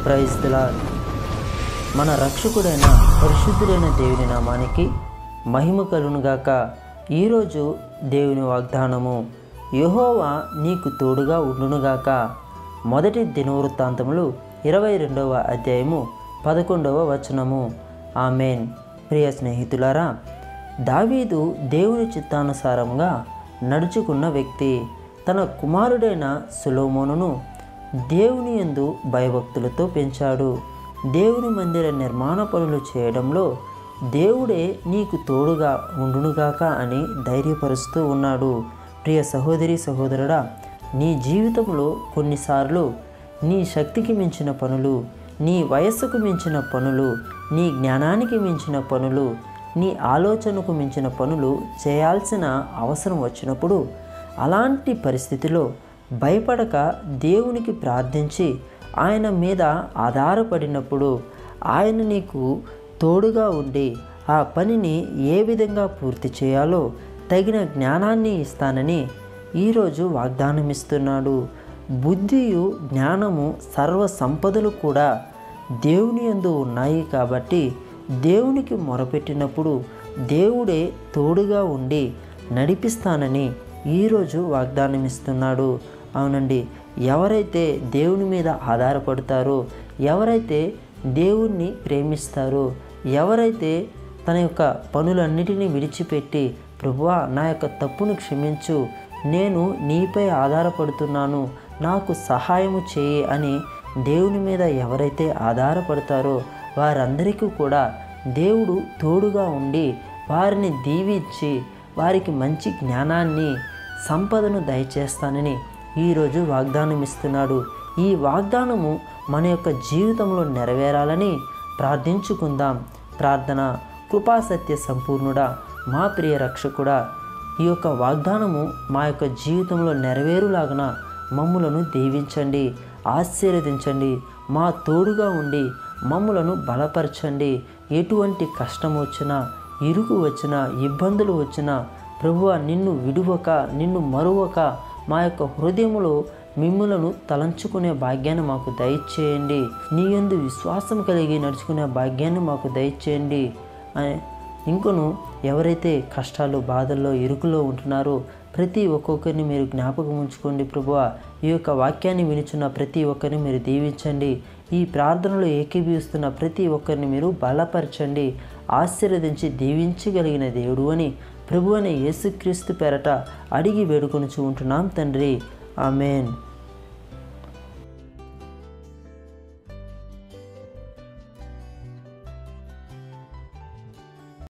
praise దిలా మన రక్షకుడైన పరిశుద్ధుడైన దేవుని నామానికి మహిమ కలునుగాక ఈరోజు దేవుని వాగ్దానము యెహోవా నీకు తోడుగా ఉండునుగాక మొదటి దినవృత్తాంతములు ఇరవై రెండవ అధ్యాయము పదకొండవ వచనము ఆమెన్ ప్రియ స్నేహితులారా దావీదు దేవుని చిత్తానుసారంగా నడుచుకున్న వ్యక్తి తన కుమారుడైన సులోమోనును దేవుని యందు భయభక్తులతో పెంచాడు దేవుని మందిర నిర్మాణ పనులు చేయడంలో దేవుడే నీకు తోడుగా ఉండునుగాక అని ధైర్యపరుస్తూ ఉన్నాడు ప్రియ సహోదరి సహోదరుడా నీ జీవితంలో కొన్నిసార్లు నీ శక్తికి మించిన పనులు నీ వయస్సుకు మించిన పనులు నీ జ్ఞానానికి మించిన పనులు నీ ఆలోచనకు మించిన పనులు చేయాల్సిన అవసరం వచ్చినప్పుడు అలాంటి పరిస్థితిలో భయపడక దేవునికి ప్రార్థించి ఆయన మీద ఆధారపడినప్పుడు ఆయన నీకు తోడుగా ఉండి ఆ పనిని ఏ విధంగా పూర్తి చేయాలో తగిన జ్ఞానాన్ని ఇస్తానని ఈరోజు వాగ్దానం ఇస్తున్నాడు బుద్ధియు జ్ఞానము సర్వ సంపదలు కూడా దేవుని యందు ఉన్నాయి కాబట్టి దేవునికి మొరపెట్టినప్పుడు దేవుడే తోడుగా ఉండి నడిపిస్తానని ఈరోజు వాగ్దానం ఇస్తున్నాడు అవునండి ఎవరైతే దేవుని మీద ఆధారపడతారో ఎవరైతే దేవుణ్ణి ప్రేమిస్తారో ఎవరైతే తన యొక్క పనులన్నిటినీ విడిచిపెట్టి ప్రభువా నా యొక్క తప్పును క్షమించు నేను నీపై ఆధారపడుతున్నాను నాకు సహాయము చేయి అని దేవుని మీద ఎవరైతే ఆధారపడతారో వారందరికీ కూడా దేవుడు తోడుగా ఉండి వారిని దీవించి వారికి మంచి జ్ఞానాన్ని సంపదను దయచేస్తానని ఈరోజు వాగ్దానం ఇస్తున్నాడు ఈ వాగ్దానము మన యొక్క జీవితంలో నెరవేరాలని ప్రార్థించుకుందాం ప్రార్థన కృపాసత్య సంపూర్ణుడా మా ప్రియ రక్షకుడా ఈ యొక్క వాగ్దానము మా యొక్క జీవితంలో నెరవేరులాగున మమ్ములను దీవించండి ఆశీర్వదించండి మా తోడుగా ఉండి మమ్ములను బలపరచండి ఎటువంటి కష్టం వచ్చినా ఇరుకు వచ్చినా ఇబ్బందులు వచ్చినా ప్రభువ నిన్ను విడువక నిన్ను మరువక మా యొక్క హృదయములో మిమ్ములను తలంచుకునే భాగ్యాన్ని మాకు దయచేయండి నీ యందు విశ్వాసం కలిగి నడుచుకునే భాగ్యాన్ని మాకు దయచేయండి అని ఇంకొను ఎవరైతే కష్టాలు బాధల్లో ఇరుకులో ఉంటున్నారో ప్రతి ఒక్కొక్కరిని మీరు జ్ఞాపకం ఉంచుకోండి ప్రభువ ఈ యొక్క వాక్యాన్ని వినిచున్న ప్రతి ఒక్కరిని మీరు దీవించండి ఈ ప్రార్థనలో ఏకీభవిస్తున్న ప్రతి ఒక్కరిని మీరు బలపరచండి ఆశీర్వదించి దీవించగలిగిన దేవుడు అని ప్రభు అనే యేసుక్రీస్తు పేరట అడిగి వేడుకొనుచు ఉంటున్నాం తండ్రి ఆమెన్